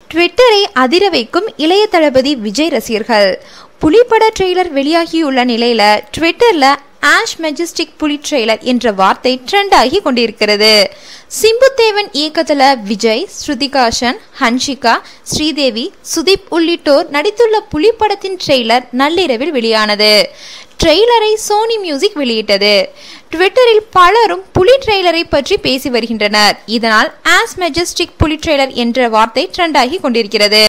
ட்விட்டரை அதிர வைக்கும் இளைய தளபதி விஜய் ரசிகர்கள் புலிப்பட ட்ரெய்லர் வெளியாகியுள்ள நிலையில ட்விட்டர்ல ஆஷ் மெஜஸ்டிக் புலி ட்ரெய்லர் என்ற வார்த்தை ட்ரெண்ட் ஆகி கொண்டிருக்கிறது சிம்புத்தேவன் இயக்கத்துல விஜய் ஸ்ருதிகாஷன் ஹன்ஷிகா ஸ்ரீதேவி சுதீப் உள்ளிட்டோர் நடித்துள்ள புலி படத்தின் ட்ரெய்லர் நள்ளிரவில் வெளியானது ட்ரெய்லரை சோனி மியூசிக் வெளியிட்டது ட்விட்டரில் பலரும் புலி ட்ரெய்லரை பற்றி பேசி வருகின்றனர் இதனால் ஆஸ் மெஜஸ்டிக் புலி ட்ரெய்லர் என்ற வார்த்தை ட்ரெண்ட் ஆகி கொண்டிருக்கிறது